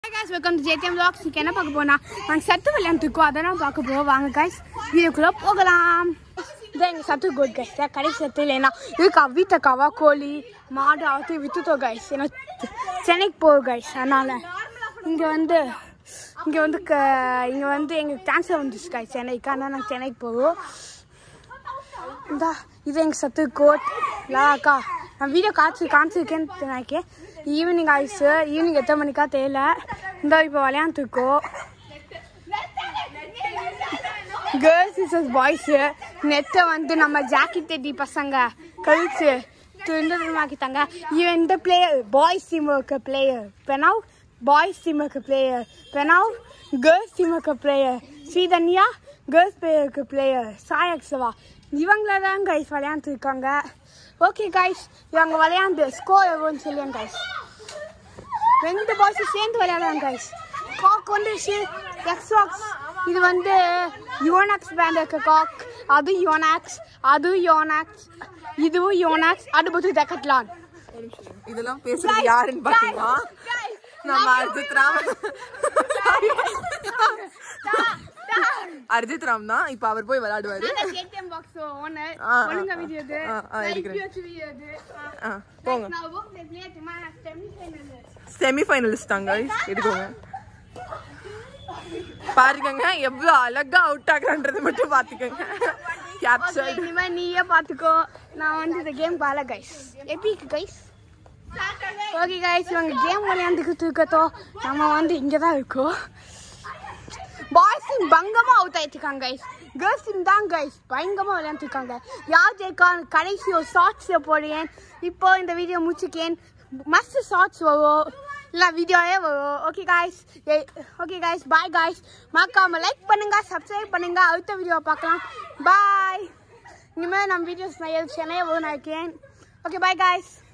Guys welcome to JDM vlogs இன்னைக்கு என்ன பார்க்க போனா நாங்கள் சத்து விளையாண்டுருக்கோம் அதை தான் பார்க்க போவோம் வாங்க கைஸ் வீடியோக்குள்ளே போகலாம் இதான் எங்கள் சத்து கோட் கைஸ் கடைசி சத்து இல்லைன்னா இதுக்கு வீட்டக்காவா கோழி மாடு அவத்து வித்துட்டோம் கைஸ் ஏன்னா சென்னைக்கு போகும் கைஸ் அதனால் இங்கே வந்து இங்கே வந்து க இங்கே வந்து எங்களுக்கு ட்ரான்ஸ்ஃபர் வந்துச்சு கைஸ் சென்னைக்கு அதனால் நாங்கள் சென்னைக்கு போவோம் இந்தா இது எங்கள் சத்து கோட் லாக்கா நான் வீடியோ காய்ச்சி காமிச்சிருக்கேன்னு நினைக்கிறேன் ஈவினிங் ஆயிடுச்சு ஈவினிங் எத்தனை மணிக்கா தெரியல இந்த இப்போ விளையாண்டுருக்கோம் கேர்ள்ஸ் இசஸ் பாய்ஸு நெட்டை வந்து நம்ம ஜாக்கி தெட்டி பசங்க கழிச்சு துண்டமாக்கிட்டாங்க இவன் இந்த பிளேயர் பாய்ஸ் டீம் இருக்க பிளேயர் பெனாவ் பாய்ஸ் டீம் இருக்க பிளேயர் பெனாவ் கேர்ள்ஸ் டீம் இருக்க பிளேயர் ஸ்ரீதன்யா கேர்ள்ஸ் பிளேயருக்கு பிளேயர் சாயக்ஸவா இவங்கள தான் கைஸ் விளையாண்டுருக்காங்க ஓகே கைஸ் இவங்க விளையாண்டு ஸ்கோர் எவ்வளோன்னு சொல்லுங்க கைஸ் ரெண்டு பாய்ஸும் சேர்ந்து விளையாடுறாங்க கைஸ் காக் வந்து எக்ஸ்வாக்ஸ் இது வந்து யோனாக்ஸ் பேண்ட் இருக்க காக் அது யோனாக்ஸ் அது யோனாக்ஸ் இதுவும் யோனாக்ஸ் அது பற்றி டெக்கட்லான் இதெல்லாம் பேசுறது யாருன்னு பாத்தீங்கன்னா நம்ம அர்ஜித் ராம் அர்ஜித் ராம் தான் இப்ப அவர் போய் விளையாடுவாரு கேடிஎம் பாக்ஸ் ஓனர் ஆ, ஆ, ஒழுங்கா ஆ. வீடியோ இது ஆ, ஆ, எடுக்கிறேன். வச்சு வீடியோ இது ஆ, போங்க நான் work the play tomorrow at semi-final. Semifinalist தாங்க எடுக்கோங்க பாருங்க எவ்வளவு அழகா அவுட் ஆகுறான்றது மட்டும் பாத்துக்கோங்க Okay, கேப்சர்ட் இனிமே நீயே பாத்துக்கோ நான் வந்து இந்த கேம் பால கைஸ் எப்படி இருக்கு கைஸ் ஓகே கைஸ் இவங்க கேம் விளையாண்டுக்கிட்டு இருக்கத்தோ நம்ம வந்து இங்கே தான் இருக்கோம் பாய்ஸ் டீம் பங்கமாக அவுட் ஆயிட்டுருக்காங்க கைஸ் கேர்ள்ஸ் டீம் தான் கைஸ் பயங்கரமாக விளையாண்டுருக்காங்க யார் ஜெயிக்கா கடைசி ஒரு ஷார்ட்ஸ் போடுறேன் இப்போ இந்த வீடியோ முடிச்சுக்கேன் மஸ்ட் ஷார்ட்ஸ் வரும் இல்லை வீடியோவே வரும் okay guys okay guys bye guys மறக்காம லைக் பண்ணுங்க சப்ஸ்கிரைப் பண்ணுங்க அடுத்த வீடியோ பார்க்கலாம் பாய் இனிமேல் நம்ம வீடியோஸ் நான் சென்னையை வரும் நினைக்கிறேன் ஓகே பாய் காய்ஸ்